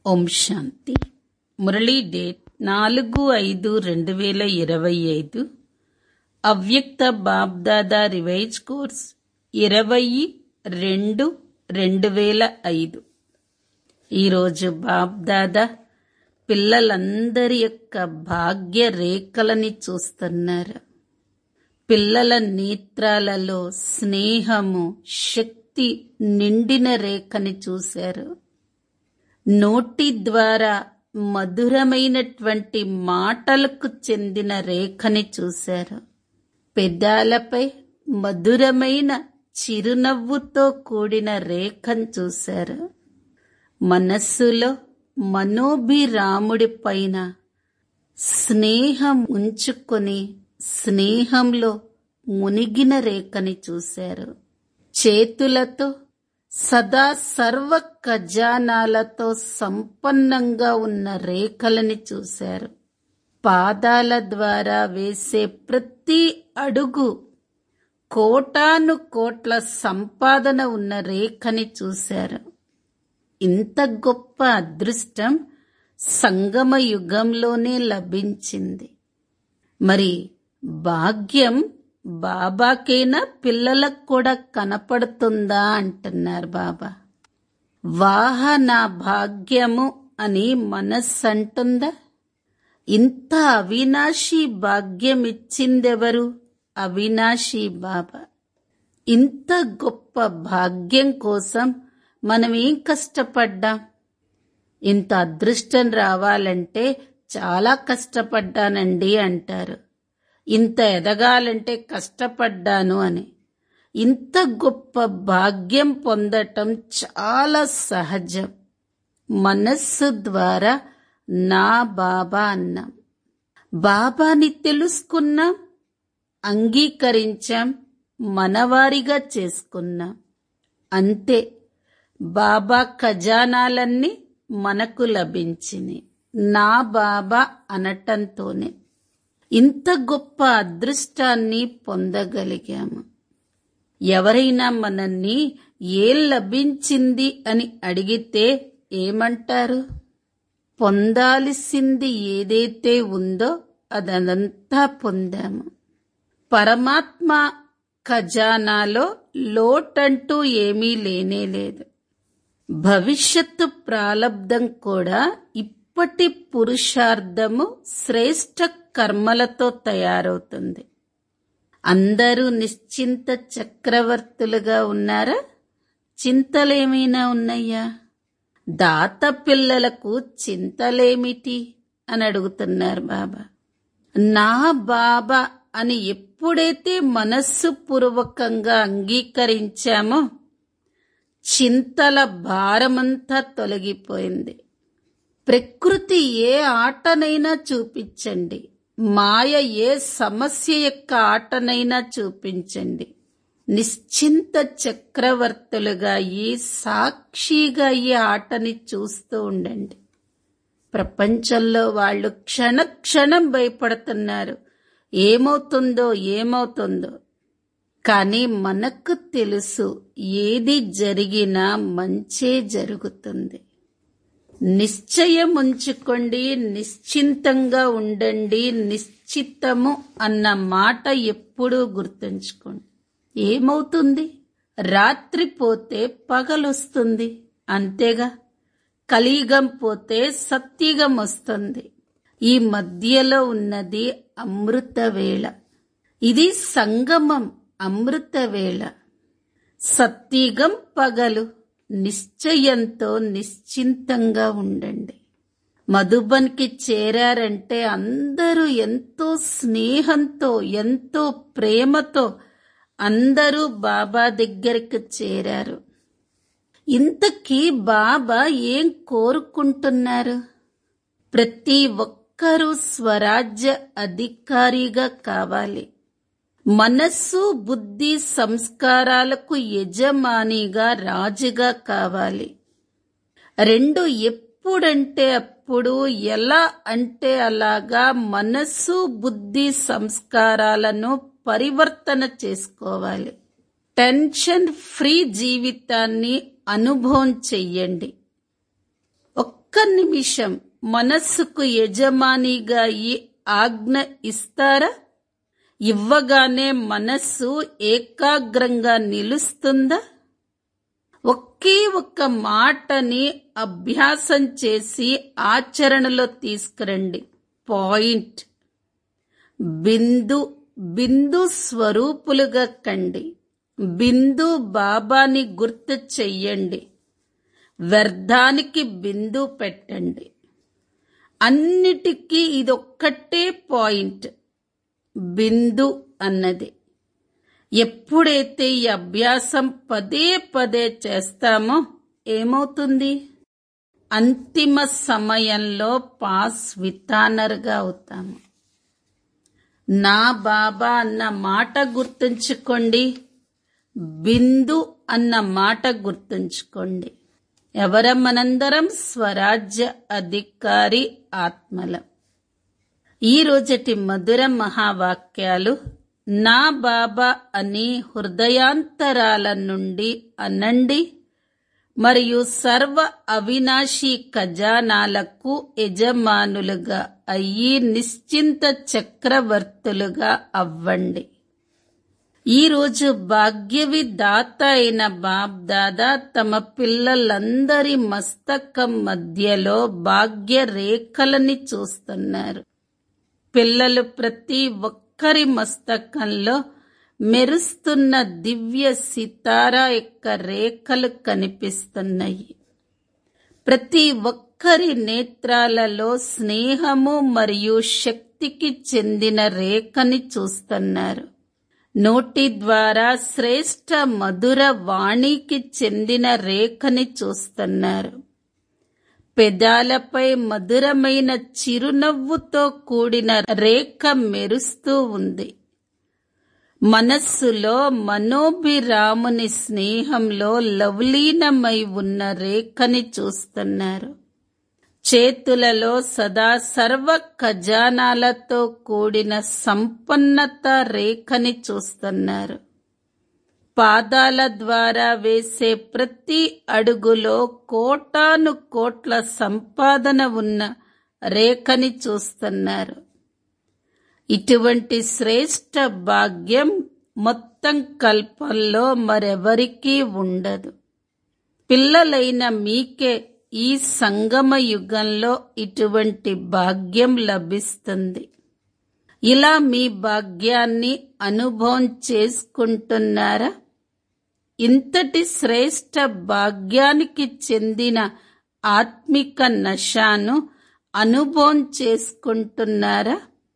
ఓం శాంతి Murali date నాలుగు ఐదు రెండు వేల ఇరవై ఐదు అవ్యక్త బాబ్దాదా రివైజ్ కోర్స్ ఇరవై రెండు రెండు వేల ఐదు ఈరోజు బాబ్దాదా పిల్లలందరి యొక్క భాగ్య రేఖలని చూస్తున్నారు పిల్లల నేత్రాలలో స్నేహము శక్తి నిండిన రేఖని చూశారు నోటి ద్వారా మధురమైనటువంటి మాటలకు చెందిన రేఖని చూశారు పెదాలపై మధురమైన చిరునవ్వుతో కూడిన రేఖను చూశారు మనస్సులో మనోభిరాముడి పైన స్నేహం ఉంచుకొని స్నేహంలో మునిగిన రేఖని చూశారు చేతులతో సదా సర్వ ఖజానాలతో సంపన్నంగా ఉన్న రేఖలని చూశారు పాదాల ద్వారా వేసే ప్రతి అడుగు కోటాను కోట్ల సంపాదన ఉన్న రేఖని చూశారు ఇంత గొప్ప అదృష్టం సంగమ యుగంలోనే లభించింది మరి భాగ్యం బాబాకైనా పిల్లలకు కూడా కనపడుతుందా అంటున్నారు బాబా వాహ నా భాగ్యము అని మనస్సు అంటుందా ఇంత అవినాశి భాగ్యం ఇచ్చిందెవరు అవినాశి బాబా ఇంత గొప్ప భాగ్యం కోసం మనం ఏం కష్టపడ్డాం ఇంత అదృష్టం రావాలంటే చాలా కష్టపడ్డానండి అంటారు ఇంత ఎదగాలంటే కష్టపడ్డాను అని ఇంత గొప్ప భాగ్యం పొందటం చాలా సహజం మనస్సు ద్వారా నా బాబా అన్నాం బాబాని తెలుసుకున్నాం అంగీకరించాం మనవారిగా చేసుకున్నాం అంతే బాబా ఖజానాలన్నీ మనకు లభించినాయి నా బాబా అనటంతోనే ఇంత గొప్ప అదృష్టాన్ని పొందగలిగాము ఎవరైనా మనల్ని ఏం లభించింది అని అడిగితే ఏమంటారు పొందాల్సింది ఏదైతే ఉందో అదంతా పొందాము పరమాత్మ ఖజానాలో లోటంటూ ఏమీ లేనే లేదు భవిష్యత్తు ప్రాలబ్ధం కూడా ఇప్పటి పురుషార్థము శ్రేష్ఠ కర్మలతో తయారవుతుంది అందరూ నిశ్చింత చక్రవర్తులుగా ఉన్నారా చింతలేమైనా ఉన్నాయా దాత పిల్లలకు చింతలేమిటి అని అడుగుతున్నారు బాబా నా బాబా అని ఎప్పుడైతే మనస్సు పూర్వకంగా అంగీకరించామో చింతల భారమంతా తొలగిపోయింది ప్రకృతి ఏ ఆటనైనా చూపించండి మాయ ఏ సమస్య యొక్క ఆటనైనా చూపించండి నిశ్చింత చక్రవర్తులుగా ఈ సాక్షిగా ఈ ఆటని చూస్తూ ఉండండి ప్రపంచంలో వాళ్ళు క్షణ క్షణం భయపడుతున్నారు ఏమవుతుందో ఏమవుతుందో కానీ మనకు తెలుసు ఏది జరిగినా మంచే జరుగుతుంది నిశ్చయం ఉంచుకోండి నిశ్చింతంగా ఉండండి నిశ్చితము అన్న మాట ఎప్పుడూ గుర్తుంచుకోండి ఏమవుతుంది రాత్రి పోతే పగలొస్తుంది అంతేగా కలియుగం పోతే సత్యుగం వస్తుంది ఈ మధ్యలో ఉన్నది అమృత వేళ ఇది సంగమం అమృత వేళ సత్యుగం పగలు నిశ్చయంతో నిశ్చింతంగా ఉండండి మధుబన్కి చేరారంటే అందరూ ఎంతో స్నేహంతో ఎంతో ప్రేమతో అందరూ బాబా దగ్గరికి చేరారు ఇంతకీ బాబా ఏం కోరుకుంటున్నారు ప్రతి ఒక్కరూ స్వరాజ్య అధికారిగా కావాలి మనస్సు బుద్ధి సంస్కారాలకు యజమానిగా రాజుగా కావాలి రెండు ఎప్పుడంటే అప్పుడు ఎలా అంటే అలాగా మనస్సు బుద్ధి సంస్కారాలను పరివర్తన చేసుకోవాలి టెన్షన్ ఫ్రీ జీవితాన్ని అనుభవం చెయ్యండి ఒక్క నిమిషం మనస్సుకు యజమానిగా ఈ ఆజ్ఞ ఇస్తారా ఇవ్వగానే మనస్సు ఏకాగ్రంగా నిలుస్తుందా ఒకే ఒక్క మాటని అభ్యాసం చేసి ఆచరణలో తీసుకురండి పాయింట్ బిందు బిందు స్వరూపులుగా కండి బిందు బాబాని గుర్తు చెయ్యండి వ్యర్థానికి బిందు పెట్టండి అన్నిటికీ ఇదొక్కటే పాయింట్ బిందు అన్నది ఎప్పుడైతే ఈ అభ్యాసం పదే పదే చేస్తామో ఏమవుతుంది అంతిమ సమయంలో పాస్ వితానర్గా అవుతాము నా బాబా అన్న మాట గుర్తుంచుకోండి బిందు అన్న మాట గుర్తుంచుకోండి ఎవరం మనందరం స్వరాజ్య అధికారి ఆత్మలం ఈ రోజటి మధుర మహావాక్యాలు నా బాబా అని హృదయాంతరాల నుండి అనండి మరియు సర్వ అవినాశి ఖజానాలకు యజమానులుగా అయ్యి నిశ్చింత చక్రవర్తులుగా అవ్వండి ఈరోజు భాగ్యవి దాత అయిన బాబ్ దాదా తమ పిల్లలందరి మస్తకం మధ్యలో భాగ్య రేఖలని చూస్తున్నారు పిల్లలు ప్రతి ఒక్కరి మస్తకంలో మెరుస్తున్న దివ్య సితారా యొక్క రేఖలు కనిపిస్తున్నాయి ప్రతి ఒక్కరి నేత్రాలలో స్నేహము మరియు శక్తికి చెందిన రేఖని చూస్తున్నారు నోటి ద్వారా శ్రేష్ట మధుర వాణికి చెందిన రేఖని చూస్తున్నారు పెదాలపై మధురమైన చిరునవ్వుతో కూడిన రేఖ మెరుస్తూ ఉంది మనస్సులో మనోభిరాముని స్నేహంలో లవలీనమై ఉన్న రేఖని చూస్తున్నారు చేతులలో సదా సర్వ ఖజానాలతో కూడిన సంపన్నత రేఖని చూస్తున్నారు పాదాల ద్వారా వేసే ప్రతి అడుగులో కోటాను కోట్ల సంపాదన ఉన్న రేఖని చూస్తున్నారు ఇటువంటి శ్రేష్ట భాగ్యం మొత్తం కల్పంలో మరెవరికీ ఉండదు పిల్లలైన మీకే ఈ సంగమ యుగంలో ఇటువంటి భాగ్యం లభిస్తుంది ఇలా మీ భాగ్యాన్ని అనుభవం చేసుకుంటున్నారా ఇంతటి శ్రేష్ట భాగ్యానికి చెందిన ఆత్మిక నశాను అనుభవం చేసుకుంటున్నారా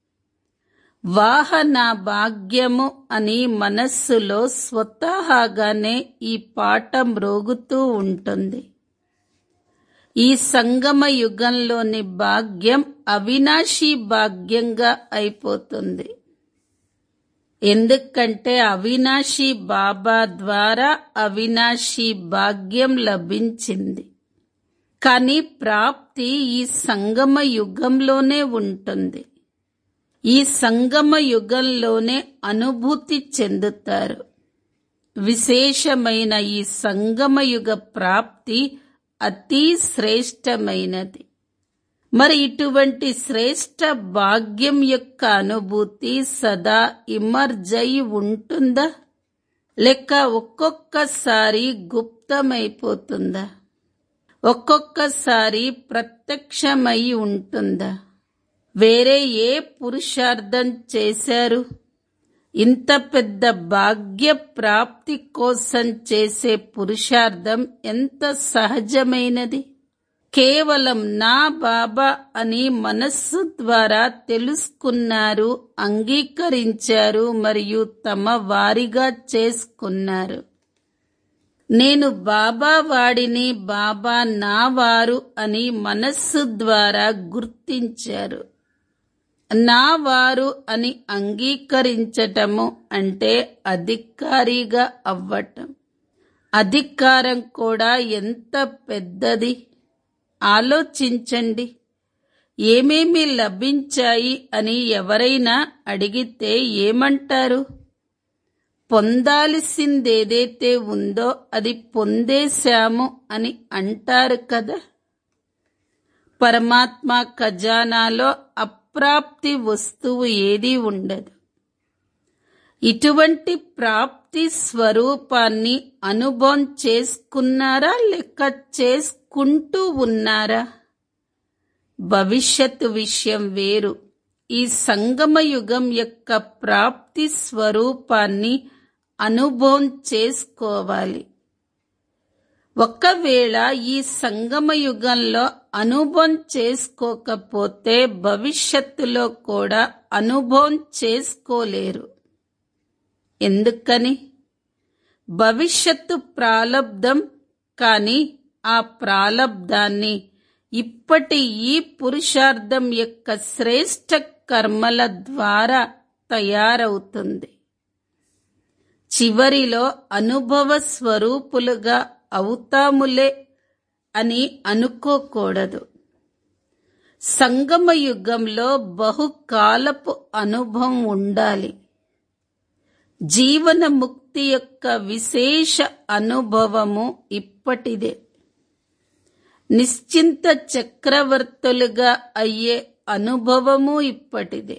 వాహన భాగ్యము అని మనస్సులో స్వతహాగానే ఈ పాట మ్రోగుతూ ఉంటుంది ఈ సంగమ యుగంలోని భాగ్యం అవినాశీ భాగ్యంగా అయిపోతుంది ఎందుకంటే అవినాశీ బాబా ద్వారా అవినాశీ భాగ్యం లభించింది కానీ ప్రాప్తి ఈ సంగమ యుగంలోనే ఉంటుంది ఈ సంగమ యుగంలోనే అనుభూతి చెందుతారు విశేషమైన ఈ సంగమ యుగ ప్రాప్తి అతి శ్రేష్టమైనది మరి ఇటువంటి శ్రేష్ట భాగ్యం యొక్క అనుభూతి సదా ఇమర్జై ఉంటుందా లేక ఒక్కొక్కసారి గుప్తమైపోతుందా ఒక్కొక్కసారి ప్రత్యక్షమై ఉంటుందా వేరే ఏ పురుషార్థం చేశారు ఇంత పెద్ద భాగ్య ప్రాప్తి కోసం చేసే పురుషార్థం ఎంత సహజమైనది కేవలం నా బాబా అని మనస్సు ద్వారా తెలుసుకున్నారు అంగీకరించారు మరియు తమ వారిగా చేసుకున్నారు నేను బాబా వాడిని బాబా నా వారు అని మనస్సు ద్వారా గుర్తించారు నా వారు అని అంగీకరించటము అంటే అధికారిగా అవ్వటం అధికారం కూడా ఎంత పెద్దది ఆలోచించండి ఏమేమి లభించాయి అని ఎవరైనా అడిగితే ఏమంటారు పొందాల్సిందేదైతే ఉందో అది పొందేశాము అని అంటారు కదా పరమాత్మ ఖజానాలో అప్రాప్తి వస్తువు ఏదీ ఉండదు ఇటువంటి ప్రాప్తి స్వరూపాన్ని అనుభవం చేసుకున్నారా లేక చేసుకుంటూ ఉన్నారా భవిష్యత్తు విషయం వేరు ఈ సంగమ యుగం యొక్క ప్రాప్తి స్వరూపాన్ని అనుభవం చేసుకోవాలి ఒకవేళ ఈ సంగమ యుగంలో అనుభవం చేసుకోకపోతే భవిష్యత్తులో కూడా అనుభవం చేసుకోలేరు ఎందుకని భవిష్యత్తు ప్రాలబ్ధం కానీ ఆ ప్రాలబ్ధాన్ని ఇప్పటి ఈ పురుషార్థం యొక్క శ్రేష్ట కర్మల ద్వారా తయారవుతుంది చివరిలో అనుభవ స్వరూపులుగా అవుతాములే అని అనుకోకూడదు సంగమ యుగంలో బహుకాలపు అనుభవం ఉండాలి జీవన ముక్తి యొక్క విశేష అనుభవము ఇప్పటిదే నిశ్చింత చక్రవర్తులుగా అయ్యే అనుభవము ఇప్పటిదే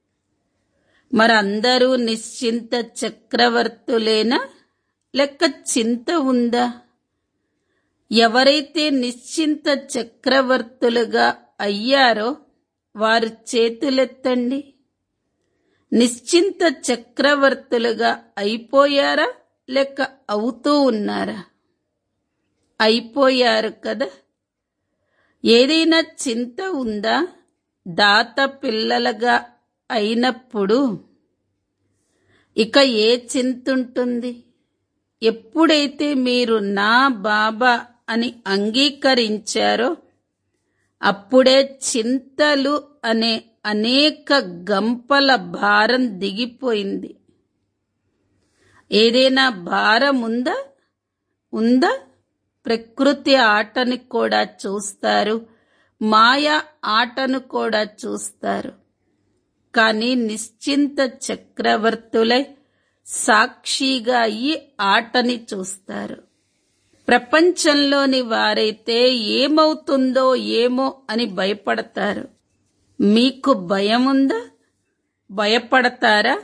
మరందరూ నిశ్చింత చక్రవర్తులేనా లెక్క చింత ఉందా ఎవరైతే నిశ్చింత చక్రవర్తులుగా అయ్యారో వారు చేతులెత్తండి నిశ్చింత చక్రవర్తులుగా అయిపోయారా లేక అవుతూ ఉన్నారా అయిపోయారు కదా ఏదైనా చింత ఉందా దాత పిల్లలుగా అయినప్పుడు ఇక ఏ చింతుంటుంది ఎప్పుడైతే మీరు నా బాబా అని అంగీకరించారో అప్పుడే చింతలు అనే అనేక గంపల భారం దిగిపోయింది ఏదైనా భారం ఉందా ఉందా ప్రకృతి ఆటని కూడా చూస్తారు మాయ ఆటను కూడా చూస్తారు కానీ నిశ్చింత చక్రవర్తులై సాక్షిగా ఈ ఆటని చూస్తారు ప్రపంచంలోని వారైతే ఏమవుతుందో ఏమో అని భయపడతారు మీకు భయముందా భయపడతారా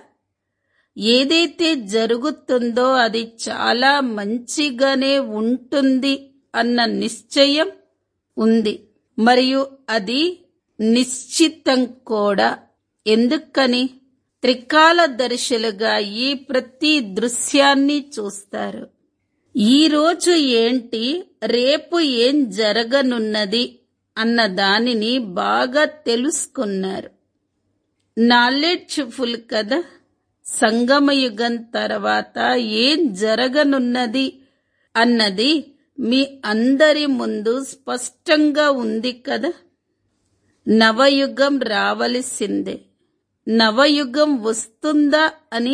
ఏదైతే జరుగుతుందో అది చాలా మంచిగానే ఉంటుంది అన్న నిశ్చయం ఉంది మరియు అది నిశ్చితం కూడా ఎందుకని త్రికాలదర్శులుగా ఈ ప్రతి దృశ్యాన్ని చూస్తారు ఈ రోజు ఏంటి రేపు ఏం జరగనున్నది అన్న దానిని బాగా తెలుసుకున్నారు నాలెడ్జ్ఫుల్ కదా సంగమయుగం తర్వాత ఏం జరగనున్నది అన్నది మీ అందరి ముందు స్పష్టంగా ఉంది కదా నవయుగం రావలసిందే నవయుగం వస్తుందా అని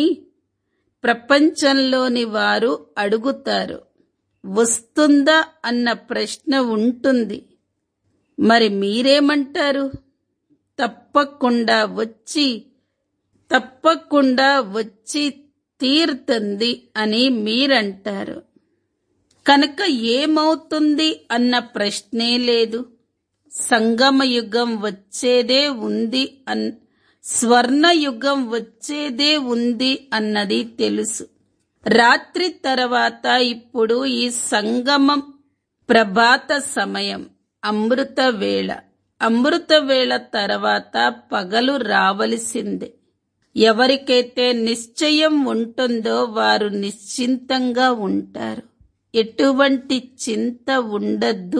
ప్రపంచంలోని వారు అడుగుతారు వస్తుందా అన్న ప్రశ్న ఉంటుంది మరి మీరేమంటారు తప్పకుండా వచ్చి తప్పకుండా వచ్చి తీరుతుంది అని మీరంటారు కనుక ఏమవుతుంది అన్న ప్రశ్నే లేదు సంగమయుగం వచ్చేదే ఉంది అన్ స్వర్ణయుగం వచ్చేదే ఉంది అన్నది తెలుసు రాత్రి తర్వాత ఇప్పుడు ఈ సంగమం ప్రభాత సమయం అమృత వేళ అమృత వేళ తర్వాత పగలు రావలసిందే ఎవరికైతే నిశ్చయం ఉంటుందో వారు నిశ్చింతంగా ఉంటారు ఎటువంటి చింత ఉండద్దు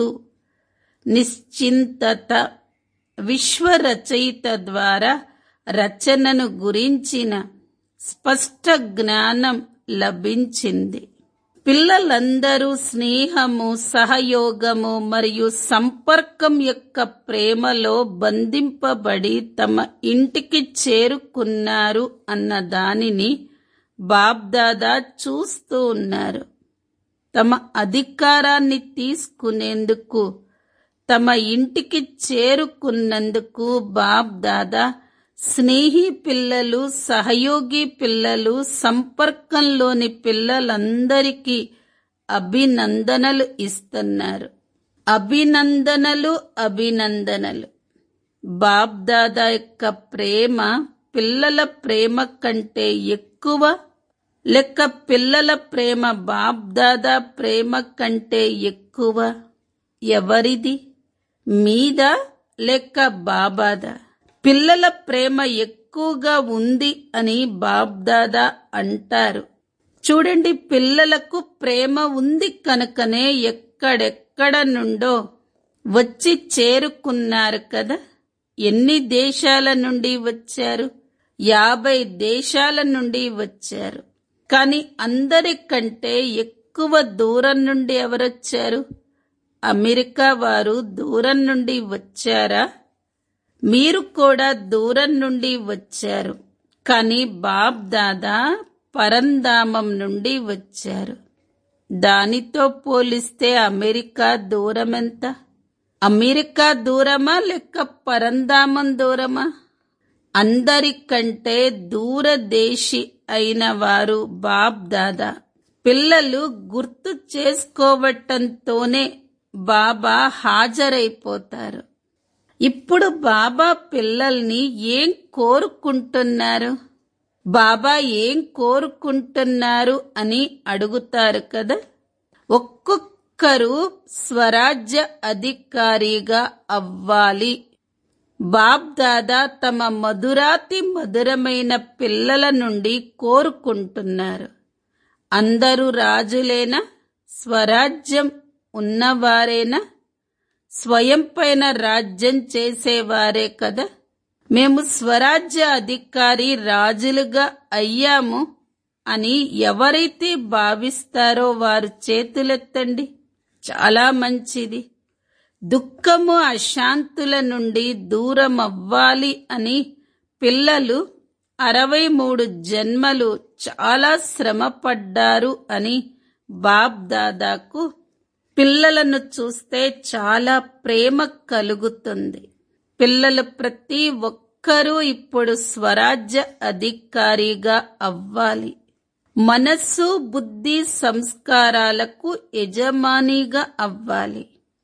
నిశ్చింతత విశ్వరచయిత ద్వారా రచనను గురించిన స్పష్ట జ్ఞానం లభించింది పిల్లలందరూ స్నేహము సహయోగము మరియు సంపర్కం యొక్క ప్రేమలో బంధింపబడి తమ ఇంటికి చేరుకున్నారు అన్న దానిని బాబ్దాదా చూస్తూ ఉన్నారు తమ అధికారాన్ని తీసుకునేందుకు తమ ఇంటికి చేరుకున్నందుకు బాబ్ దాదా స్నేహి పిల్లలు సహయోగి పిల్లలు సంపర్కంలోని పిల్లలందరికీ అభినందనలు ఇస్తున్నారు అభినందనలు అభినందనలు బాబ్దాదా యొక్క ప్రేమ పిల్లల ప్రేమ కంటే ఎక్కువ లెక్క పిల్లల ప్రేమ బాబ్దాదా ప్రేమ కంటే ఎక్కువ ఎవరిది మీద లెక్క బాబాదా పిల్లల ప్రేమ ఎక్కువగా ఉంది అని బాబ్దాదా అంటారు చూడండి పిల్లలకు ప్రేమ ఉంది కనుకనే ఎక్కడెక్కడ నుండో వచ్చి చేరుకున్నారు కదా ఎన్ని దేశాల నుండి వచ్చారు యాభై దేశాల నుండి వచ్చారు కానీ అందరికంటే ఎక్కువ దూరం నుండి ఎవరొచ్చారు అమెరికా వారు దూరం నుండి వచ్చారా మీరు కూడా దూరం నుండి వచ్చారు కానీ బాబ్ దాదా పరంధామం నుండి వచ్చారు దానితో పోలిస్తే అమెరికా దూరం ఎంత అమెరికా దూరమా లేక పరంధామం దూరమా అందరికంటే దూరదేశి అయిన వారు బాబ్ దాదా పిల్లలు గుర్తు చేసుకోవటంతోనే బాబా హాజరైపోతారు ఇప్పుడు బాబా పిల్లల్ని ఏం కోరుకుంటున్నారు బాబా ఏం కోరుకుంటున్నారు అని అడుగుతారు కదా ఒక్కొక్కరు స్వరాజ్య అధికారిగా అవ్వాలి బాబ్ దాదా తమ మధురాతి మధురమైన పిల్లల నుండి కోరుకుంటున్నారు అందరూ రాజులేనా స్వరాజ్యం ఉన్నవారేనా స్వయం పైన రాజ్యం చేసేవారే కదా మేము స్వరాజ్య అధికారి రాజులుగా అయ్యాము అని ఎవరైతే భావిస్తారో వారు చేతులెత్తండి చాలా మంచిది దుఃఖము అశాంతుల నుండి దూరం అవ్వాలి అని పిల్లలు అరవై మూడు జన్మలు చాలా శ్రమ పడ్డారు అని బాబ్ దాదాకు పిల్లలను చూస్తే చాలా ప్రేమ కలుగుతుంది పిల్లలు ప్రతి ఒక్కరూ ఇప్పుడు స్వరాజ్య అధికారిగా అవ్వాలి మనస్సు బుద్ధి సంస్కారాలకు యజమానిగా అవ్వాలి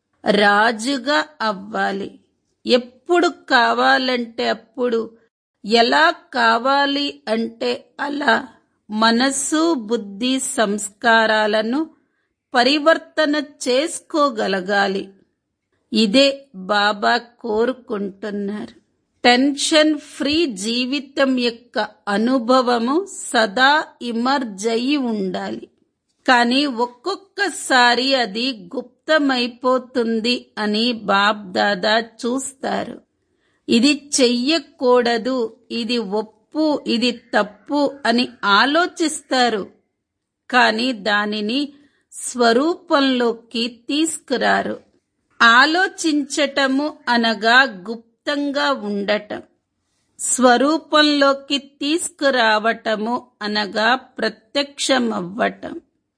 రాజుగా అవ్వాలి ఎప్పుడు కావాలంటే అప్పుడు ఎలా కావాలి అంటే అలా మనస్సు బుద్ధి సంస్కారాలను పరివర్తన చేసుకోగలగాలి ఇదే బాబా కోరుకుంటున్నారు టెన్షన్ ఫ్రీ జీవితం యొక్క అనుభవము సదా ఇమర్జయి ఉండాలి కానీ ఒక్కొక్కసారి అది గుప్తమైపోతుంది అని బాబ్ దాదా చూస్తారు ఇది చెయ్యకూడదు ఇది ఒప్పు ఇది తప్పు అని ఆలోచిస్తారు కానీ దానిని స్వరూపంలోకి తీసుకురారు ఆలోచించటము అనగా గుప్తంగా ఉండటం స్వరూపంలోకి తీసుకురావటము అనగా ప్రత్యక్షమవ్వటం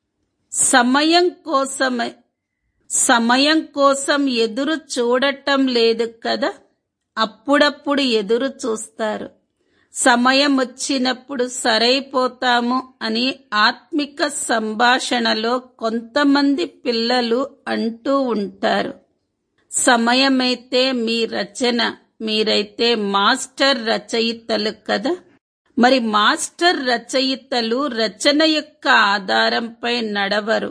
సమయం కోసమే సమయం కోసం ఎదురు చూడటం లేదు కదా అప్పుడప్పుడు ఎదురు చూస్తారు సమయం వచ్చినప్పుడు సరైపోతాము అని ఆత్మిక సంభాషణలో కొంతమంది పిల్లలు అంటూ ఉంటారు సమయమైతే మీ రచన మీరైతే మాస్టర్ రచయితలు కదా మరి మాస్టర్ రచయితలు రచన యొక్క ఆధారంపై నడవరు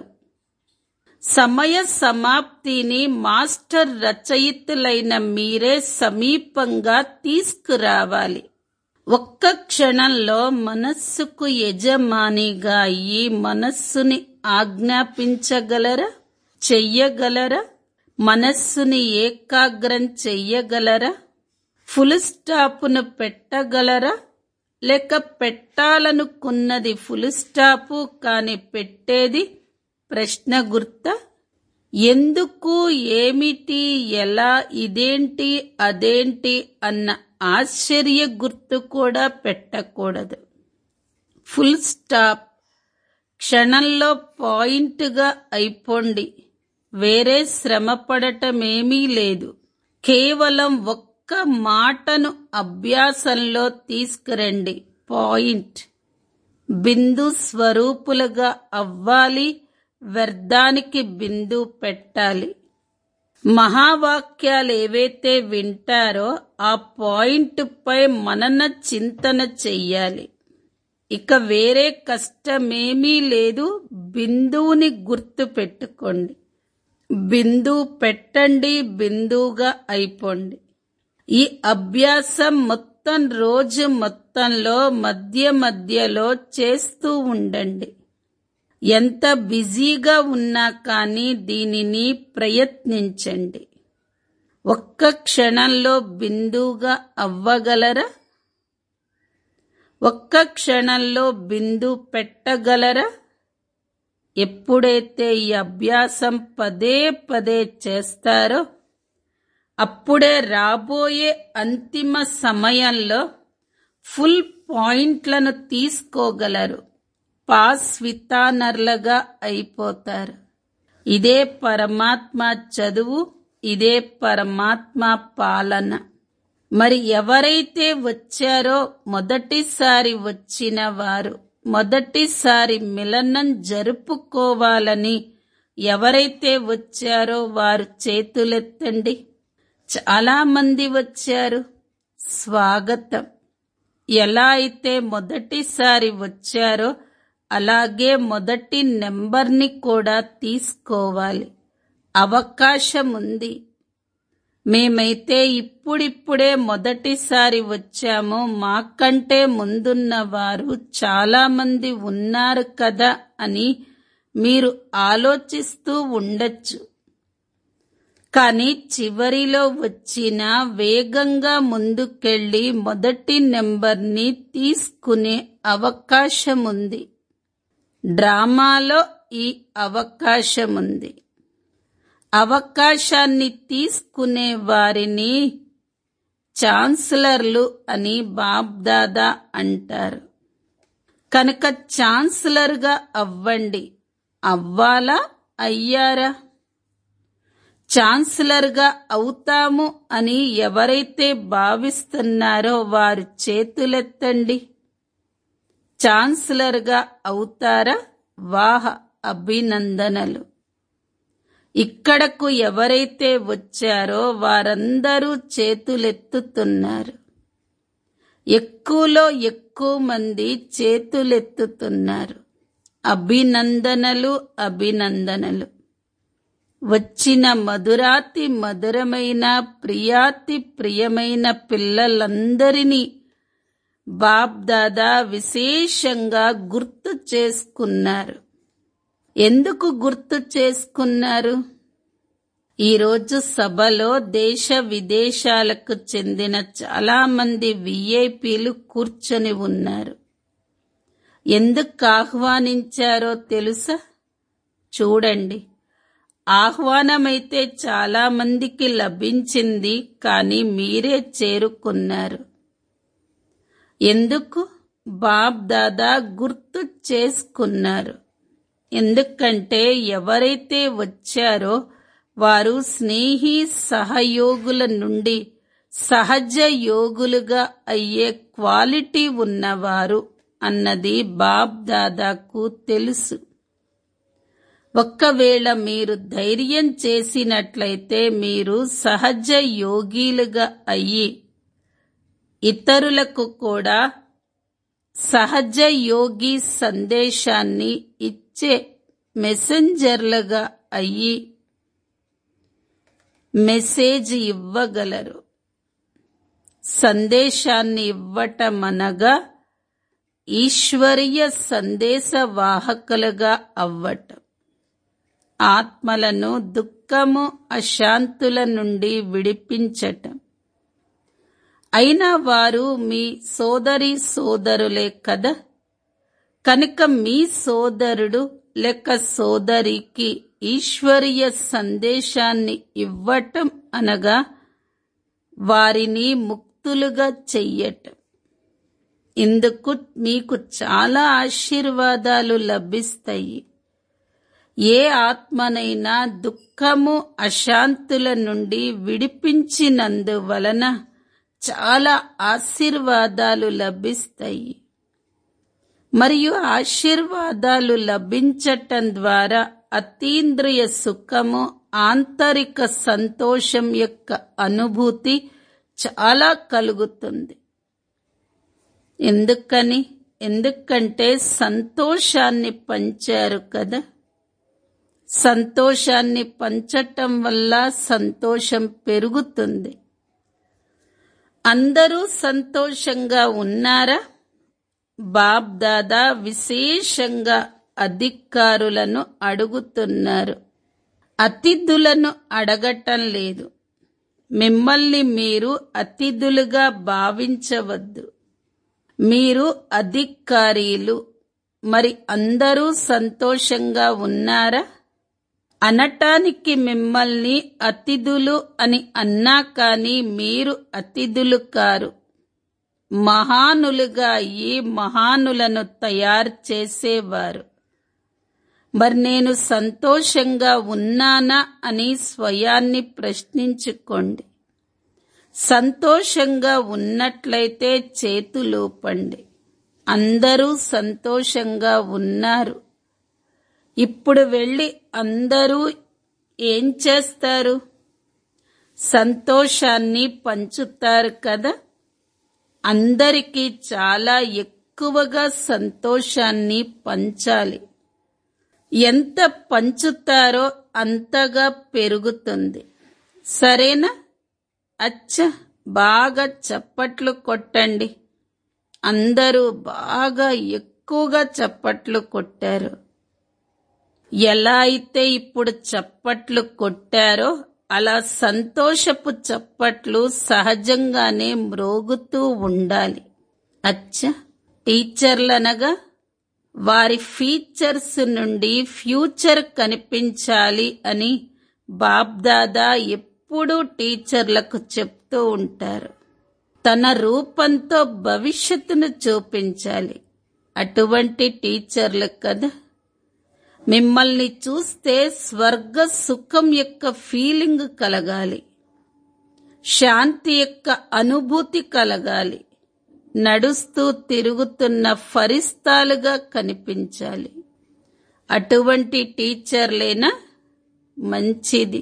సమయ సమాప్తిని మాస్టర్ రచయితులైన మీరే సమీపంగా తీసుకురావాలి ఒక్క క్షణంలో మనస్సుకు యజమానిగా ఈ మనస్సుని ఆజ్ఞాపించగలరా చెయ్యగలరా మనస్సుని ఏకాగ్రం చెయ్యగలరా ఫుల్ స్టాపును పెట్టగలరా లేక పెట్టాలనుకున్నది ఫుల్ స్టాపు కాని పెట్టేది ప్రశ్న గుర్త ఎందుకు ఏమిటి ఎలా ఇదేంటి అదేంటి అన్న ఆశ్చర్య గుర్తు కూడా పెట్టకూడదు ఫుల్ స్టాప్ క్షణంలో పాయింట్గా అయిపోండి వేరే శ్రమ పడటమేమీ లేదు కేవలం ఒక్క మాటను అభ్యాసంలో తీసుకురండి పాయింట్ బిందు స్వరూపులుగా అవ్వాలి వ్యర్థానికి బిందు పెట్టాలి మహావాక్యాలు ఏవైతే వింటారో ఆ పాయింట్ పై మనన చింతన చెయ్యాలి ఇక వేరే కష్టమేమీ లేదు బిందువుని గుర్తు పెట్టుకోండి బిందువు పెట్టండి బిందువుగా అయిపోండి ఈ అభ్యాసం మొత్తం రోజు మొత్తంలో మధ్య మధ్యలో చేస్తూ ఉండండి ఎంత బిజీగా ఉన్నా కానీ దీనిని ప్రయత్నించండి ఒక్క క్షణంలో బిందువుగా అవ్వగలరా ఒక్క క్షణంలో బిందు పెట్టగలరా ఎప్పుడైతే ఈ అభ్యాసం పదే పదే చేస్తారో అప్పుడే రాబోయే అంతిమ సమయంలో ఫుల్ పాయింట్లను తీసుకోగలరు పాస్ వితానర్లుగా అయిపోతారు ఇదే పరమాత్మ చదువు ఇదే పరమాత్మ పాలన మరి ఎవరైతే వచ్చారో మొదటిసారి వచ్చిన వారు మొదటిసారి మిలనం జరుపుకోవాలని ఎవరైతే వచ్చారో వారు చేతులెత్తండి చాలా మంది వచ్చారు స్వాగతం ఎలా అయితే మొదటిసారి వచ్చారో అలాగే మొదటి నెంబర్ని కూడా తీసుకోవాలి అవకాశం ఉంది మేమైతే ఇప్పుడిప్పుడే మొదటిసారి వచ్చాము మాకంటే ముందున్న వారు చాలా మంది ఉన్నారు కదా అని మీరు ఆలోచిస్తూ ఉండొచ్చు కానీ చివరిలో వచ్చిన వేగంగా ముందుకెళ్ళి మొదటి నెంబర్ని తీసుకునే అవకాశం ఉంది డ్రామాలో ఈ అవకాశం ఉంది అవకాశాన్ని తీసుకునే వారిని ఛాన్సలర్లు అని బాబ్దాదా అంటారు కనుక ఛాన్సలర్గా అవ్వండి అవ్వాలా అయ్యారా ఛాన్సలర్గా అవుతాము అని ఎవరైతే భావిస్తున్నారో వారు చేతులెత్తండి ఛాన్సలర్గా అవుతారా వాహ అభినందనలు ఇక్కడకు ఎవరైతే వచ్చారో వారందరూ చేతులెత్తుతున్నారు ఎక్కువలో ఎక్కువ మంది చేతులెత్తుతున్నారు అభినందనలు అభినందనలు వచ్చిన మధురాతి మధురమైన ప్రియాతి ప్రియమైన పిల్లలందరినీ బాబ్దాదా విశేషంగా గుర్తు చేసుకున్నారు ఎందుకు గుర్తు చేసుకున్నారు ఈరోజు సభలో దేశ విదేశాలకు చెందిన చాలా మంది విఐపీలు కూర్చొని ఉన్నారు ఎందుకు ఆహ్వానించారో తెలుసా చూడండి ఆహ్వానమైతే చాలా మందికి లభించింది కానీ మీరే చేరుకున్నారు ఎందుకు బాబ్ దాదా గుర్తు చేసుకున్నారు ఎందుకంటే ఎవరైతే వచ్చారో వారు స్నేహి సహయోగుల నుండి సహజ యోగులుగా అయ్యే క్వాలిటీ ఉన్నవారు అన్నది బాబ్ దాదాకు తెలుసు ఒక్కవేళ మీరు ధైర్యం చేసినట్లయితే మీరు సహజ యోగిలుగా అయ్యి ఇతరులకు కూడా సహజ యోగి సందేశాన్ని ఇచ్చే మెసెంజర్లుగా అయ్యి మెసేజ్ ఇవ్వగలరు సందేశాన్ని ఇవ్వటం అనగా ఈశ్వరీయ సందేశ వాహకులుగా అవ్వటం ఆత్మలను దుఃఖము అశాంతుల నుండి విడిపించటం అయినా వారు మీ సోదరి సోదరులే కదా కనుక మీ సోదరుడు లేక సోదరికి ఈశ్వరీయ సందేశాన్ని ఇవ్వటం అనగా వారిని ముక్తులుగా చెయ్యటం ఇందుకు మీకు చాలా ఆశీర్వాదాలు లభిస్తాయి ఏ ఆత్మనైనా దుఃఖము అశాంతుల నుండి విడిపించినందువలన చాలా ఆశీర్వాదాలు లభిస్తాయి మరియు ఆశీర్వాదాలు లభించటం ద్వారా అతీంద్రియ సుఖము ఆంతరిక సంతోషం యొక్క అనుభూతి చాలా కలుగుతుంది ఎందుకని ఎందుకంటే సంతోషాన్ని పంచారు కదా సంతోషాన్ని పంచటం వల్ల సంతోషం పెరుగుతుంది అందరూ సంతోషంగా ఉన్నారా బాబ్ దాదా విశేషంగా అధికారులను అడుగుతున్నారు అతిథులను అడగటం లేదు మిమ్మల్ని మీరు అతిథులుగా భావించవద్దు మీరు అధికారీలు మరి అందరూ సంతోషంగా ఉన్నారా అనటానికి మిమ్మల్ని అతిథులు అని అన్నా కానీ మీరు అతిథులు కారు మహానులుగా ఈ మహానులను తయారు చేసేవారు మరి నేను సంతోషంగా ఉన్నానా అని స్వయాన్ని ప్రశ్నించుకోండి సంతోషంగా ఉన్నట్లయితే చేతులూపండి అందరూ సంతోషంగా ఉన్నారు ఇప్పుడు వెళ్ళి అందరూ ఏం చేస్తారు సంతోషాన్ని పంచుతారు కదా అందరికీ చాలా ఎక్కువగా సంతోషాన్ని పంచాలి ఎంత పంచుతారో అంతగా పెరుగుతుంది సరేనా అచ్చ బాగా చప్పట్లు కొట్టండి అందరూ బాగా ఎక్కువగా చప్పట్లు కొట్టారు ఎలా అయితే ఇప్పుడు చప్పట్లు కొట్టారో అలా సంతోషపు చప్పట్లు సహజంగానే మ్రోగుతూ ఉండాలి అచ్చ టీచర్లనగా వారి ఫీచర్స్ నుండి ఫ్యూచర్ కనిపించాలి అని బాబ్దాదా ఎప్పుడూ టీచర్లకు చెప్తూ ఉంటారు తన రూపంతో భవిష్యత్తును చూపించాలి అటువంటి టీచర్లు కదా మిమ్మల్ని చూస్తే స్వర్గ సుఖం యొక్క ఫీలింగ్ కలగాలి శాంతి యొక్క అనుభూతి కలగాలి నడుస్తూ తిరుగుతున్న ఫరిస్తాలుగా కనిపించాలి అటువంటి టీచర్లేనా మంచిది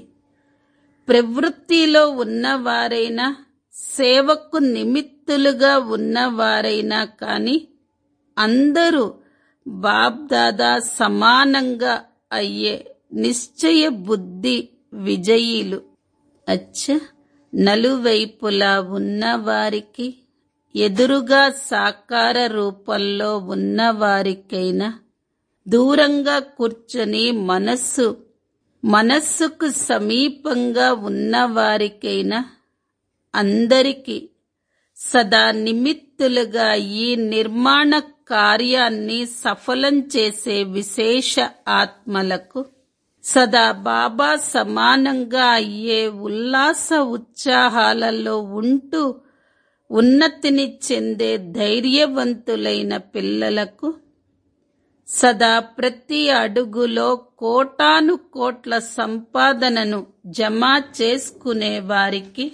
ప్రవృత్తిలో ఉన్నవారైనా సేవకు నిమిత్తులుగా ఉన్నవారైనా కాని అందరూ బాబ్దాదా సమానంగా అయ్యే నిశ్చయ బుద్ధి విజయీలు అచ్చ నలువైపులా ఉన్నవారికి ఎదురుగా సాకార రూపంలో ఉన్నవారికైనా దూరంగా కూర్చొని మనస్సు మనస్సుకు సమీపంగా ఉన్నవారికైనా అందరికీ సదా నిమిత్తులుగా ఈ నిర్మాణ కార్యాన్ని సఫలం చేసే విశేష ఆత్మలకు సదా బాబా సమానంగా అయ్యే ఉల్లాస ఉత్సాహాలలో ఉంటూ ఉన్నతిని చెందే ధైర్యవంతులైన పిల్లలకు సదా ప్రతి అడుగులో కోటాను కోట్ల సంపాదనను జమ చేసుకునే వారికి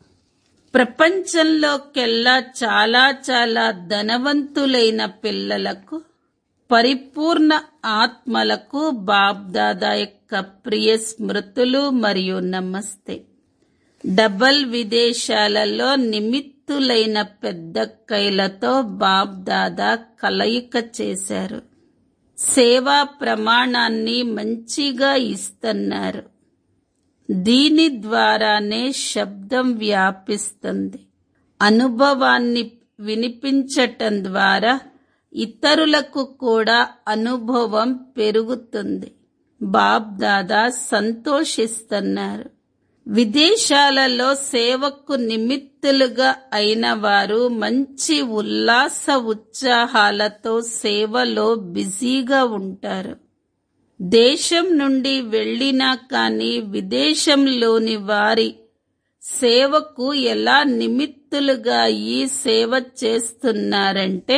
ప్రపంచంలోకెల్లా చాలా చాలా ధనవంతులైన పిల్లలకు పరిపూర్ణ ఆత్మలకు బాబ్దాదా యొక్క ప్రియ స్మృతులు మరియు నమస్తే డబల్ విదేశాలలో నిమిత్తులైన పెద్ద కైలతో బాబ్దాదా కలయిక చేశారు సేవా ప్రమాణాన్ని మంచిగా ఇస్తున్నారు దీని ద్వారానే శబ్దం వ్యాపిస్తుంది అనుభవాన్ని వినిపించటం ద్వారా ఇతరులకు కూడా అనుభవం పెరుగుతుంది బాబ్ దాదా సంతోషిస్తున్నారు విదేశాలలో సేవకు నిమిత్తులుగా అయిన వారు మంచి ఉల్లాస ఉత్సాహాలతో సేవలో బిజీగా ఉంటారు దేశం నుండి వెళ్ళినా కానీ విదేశంలోని వారి సేవకు ఎలా నిమిత్తులుగా ఈ సేవ చేస్తున్నారంటే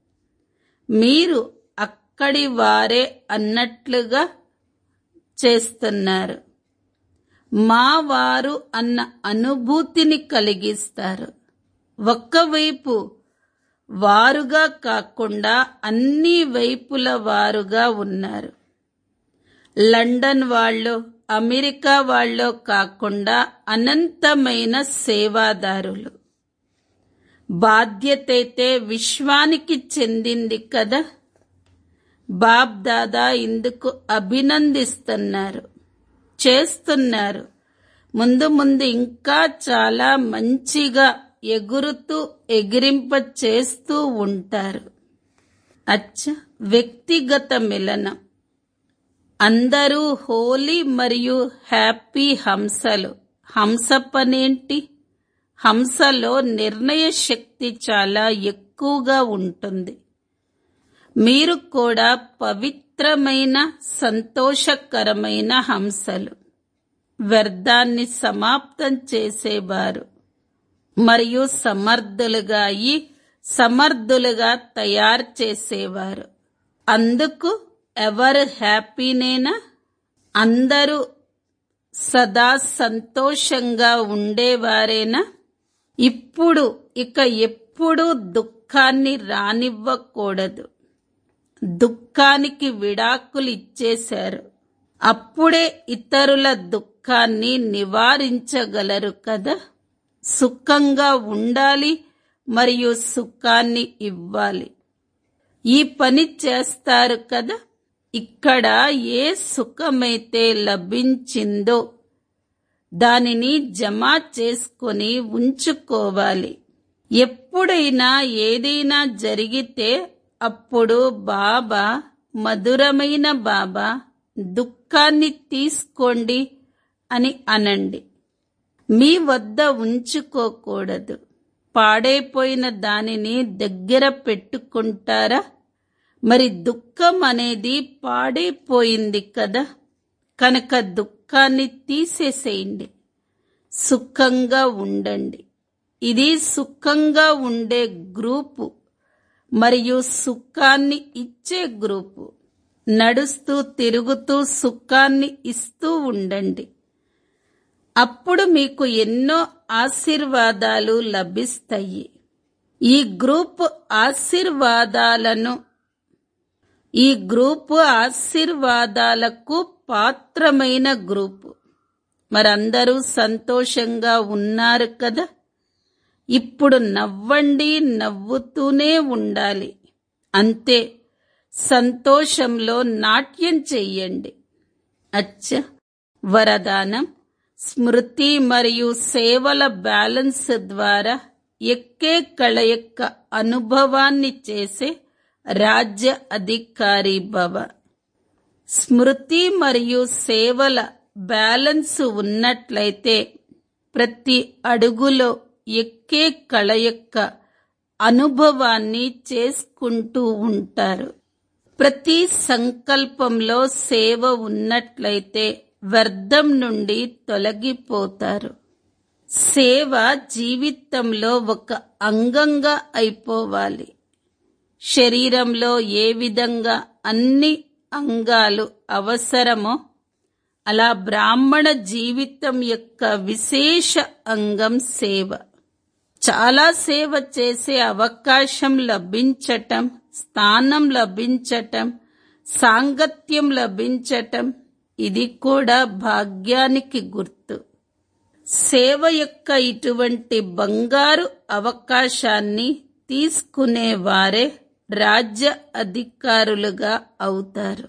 మీరు అక్కడి వారే అన్నట్లుగా చేస్తున్నారు మా వారు అన్న అనుభూతిని కలిగిస్తారు ఒక్కవైపు వారుగా కాకుండా అన్ని వైపుల వారుగా ఉన్నారు లండన్ వాళ్ళు అమెరికా వాళ్ళో కాకుండా అనంతమైన సేవాదారులు బాధ్యతైతే విశ్వానికి చెందింది కదా బాబ్ దాదా ఇందుకు అభినందిస్తున్నారు చేస్తున్నారు ముందు ముందు ఇంకా చాలా మంచిగా ఎగురుతూ ఎగిరింప చేస్తూ ఉంటారు అచ్చ వ్యక్తిగత మిలనం అందరూ హోలీ మరియు హ్యాపీ హంసలు హంస పనేంటి హంసలో నిర్ణయ శక్తి చాలా ఎక్కువగా ఉంటుంది మీరు కూడా పవిత్రమైన సంతోషకరమైన హంసలు వ్యర్థాన్ని సమాప్తం చేసేవారు మరియు సమర్థులుగా అయి సమర్థులుగా తయారు చేసేవారు అందుకు ఎవరు హ్యాపీనేనా అందరూ సదా సంతోషంగా ఉండేవారేనా ఇప్పుడు ఇక ఎప్పుడూ దుఃఖాన్ని రానివ్వకూడదు దుఃఖానికి విడాకులు ఇచ్చేశారు అప్పుడే ఇతరుల దుఃఖాన్ని నివారించగలరు కదా సుఖంగా ఉండాలి మరియు సుఖాన్ని ఇవ్వాలి ఈ పని చేస్తారు కదా ఇక్కడ ఏ సుఖమైతే లభించిందో దానిని జమ చేసుకొని ఉంచుకోవాలి ఎప్పుడైనా ఏదైనా జరిగితే అప్పుడు బాబా మధురమైన బాబా దుఃఖాన్ని తీసుకోండి అని అనండి మీ వద్ద ఉంచుకోకూడదు పాడైపోయిన దానిని దగ్గర పెట్టుకుంటారా మరి దుఃఖం అనేది పాడైపోయింది కదా కనుక దుఃఖాన్ని తీసేసేయండి సుఖంగా ఉండండి ఇది సుఖంగా ఉండే గ్రూపు మరియు సుఖాన్ని ఇచ్చే గ్రూపు నడుస్తూ తిరుగుతూ సుఖాన్ని ఇస్తూ ఉండండి అప్పుడు మీకు ఎన్నో ఆశీర్వాదాలు లభిస్తాయి ఈ గ్రూప్ ఆశీర్వాదాలను ఈ గ్రూపు ఆశీర్వాదాలకు పాత్రమైన గ్రూపు మరందరూ సంతోషంగా ఉన్నారు కదా ఇప్పుడు నవ్వండి నవ్వుతూనే ఉండాలి అంతే సంతోషంలో నాట్యం చెయ్యండి అచ్చ వరదానం స్మృతి మరియు సేవల బ్యాలెన్స్ ద్వారా ఎక్కే కళ యొక్క అనుభవాన్ని చేసే రాజ్య అధికారి భవ స్మృతి మరియు సేవల బ్యాలెన్స్ ఉన్నట్లయితే ప్రతి అడుగులో ఎక్కే కళ యొక్క అనుభవాన్ని చేసుకుంటూ ఉంటారు ప్రతి సంకల్పంలో సేవ ఉన్నట్లయితే వ్యర్థం నుండి తొలగిపోతారు సేవ జీవితంలో ఒక అంగంగా అయిపోవాలి శరీరంలో ఏ విధంగా అన్ని అంగాలు అవసరమో అలా బ్రాహ్మణ జీవితం యొక్క విశేష అంగం సేవ చాలా సేవ చేసే అవకాశం లభించటం స్థానం లభించటం సాంగత్యం లభించటం ఇది కూడా భాగ్యానికి గుర్తు సేవ యొక్క ఇటువంటి బంగారు అవకాశాన్ని తీసుకునేవారే రాజ్య అధికారులుగా అవుతారు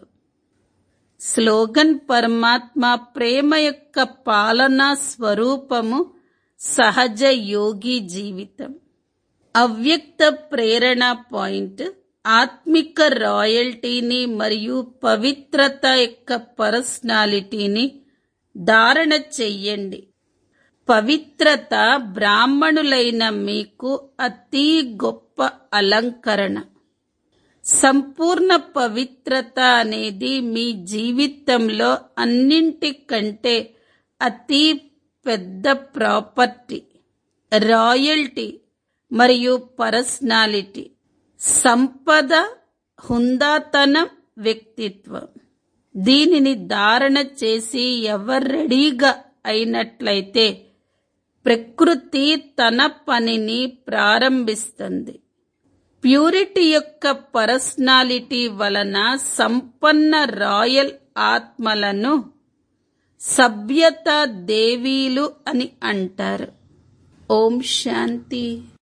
స్లోగన్ పరమాత్మ ప్రేమ యొక్క పాలనా స్వరూపము సహజ యోగి జీవితం అవ్యక్త ప్రేరణ పాయింట్ ఆత్మిక రాయల్టీని మరియు పవిత్రత యొక్క పర్సనాలిటీని ధారణ చెయ్యండి పవిత్రత బ్రాహ్మణులైన మీకు అతి గొప్ప అలంకరణ సంపూర్ణ పవిత్రత అనేది మీ జీవితంలో అన్నింటికంటే అతి పెద్ద ప్రాపర్టీ రాయల్టీ మరియు పర్సనాలిటీ సంపద హుందాతనం వ్యక్తిత్వం దీనిని ధారణ చేసి ఎవరు రెడీగా అయినట్లయితే ప్రకృతి తన పనిని ప్రారంభిస్తుంది ప్యూరిటీ యొక్క పర్సనాలిటీ వలన సంపన్న రాయల్ ఆత్మలను సభ్యత దేవీలు అని అంటారు ఓం శాంతి